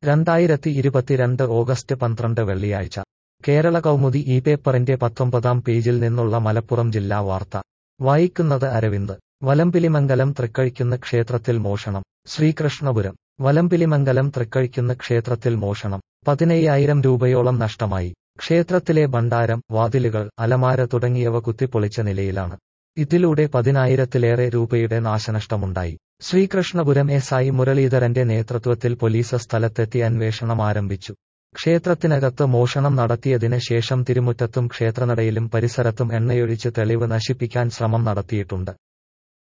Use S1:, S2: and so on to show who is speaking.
S1: രണ്ടായിരത്തി ഇരുപത്തിരണ്ട് ഓഗസ്റ്റ് പന്ത്രണ്ട് വെള്ളിയാഴ്ച കേരള കൗമുദി ഈ പേപ്പറിന്റെ പത്തൊമ്പതാം പേജിൽ നിന്നുള്ള മലപ്പുറം ജില്ലാ വാർത്ത വായിക്കുന്നത് അരവിന്ദ് വലമ്പിലിമംഗലം തൃക്കഴിക്കുന്ന് ക്ഷേത്രത്തിൽ മോഷണം ശ്രീകൃഷ്ണപുരം വലമ്പിലിമംഗലം തൃക്കഴിക്കുന്ന് ക്ഷേത്രത്തിൽ മോഷണം പതിനയ്യായിരം രൂപയോളം നഷ്ടമായി ക്ഷേത്രത്തിലെ ഭണ്ഡാരം വാതിലുകൾ അലമാര തുടങ്ങിയവ കുത്തിപ്പൊളിച്ച നിലയിലാണ് ഇതിലൂടെ പതിനായിരത്തിലേറെ രൂപയുടെ നാശനഷ്ടമുണ്ടായി ശ്രീകൃഷ്ണപുരം എസ് ഐ മുരളീധരന്റെ നേതൃത്വത്തിൽ പോലീസ് സ്ഥലത്തെത്തി അന്വേഷണം ആരംഭിച്ചു ക്ഷേത്രത്തിനകത്ത് മോഷണം നടത്തിയതിന് ശേഷം തിരുമുറ്റത്തും ക്ഷേത്രനടയിലും പരിസരത്തും എണ്ണയൊഴിച്ച് തെളിവ് നശിപ്പിക്കാൻ ശ്രമം നടത്തിയിട്ടുണ്ട്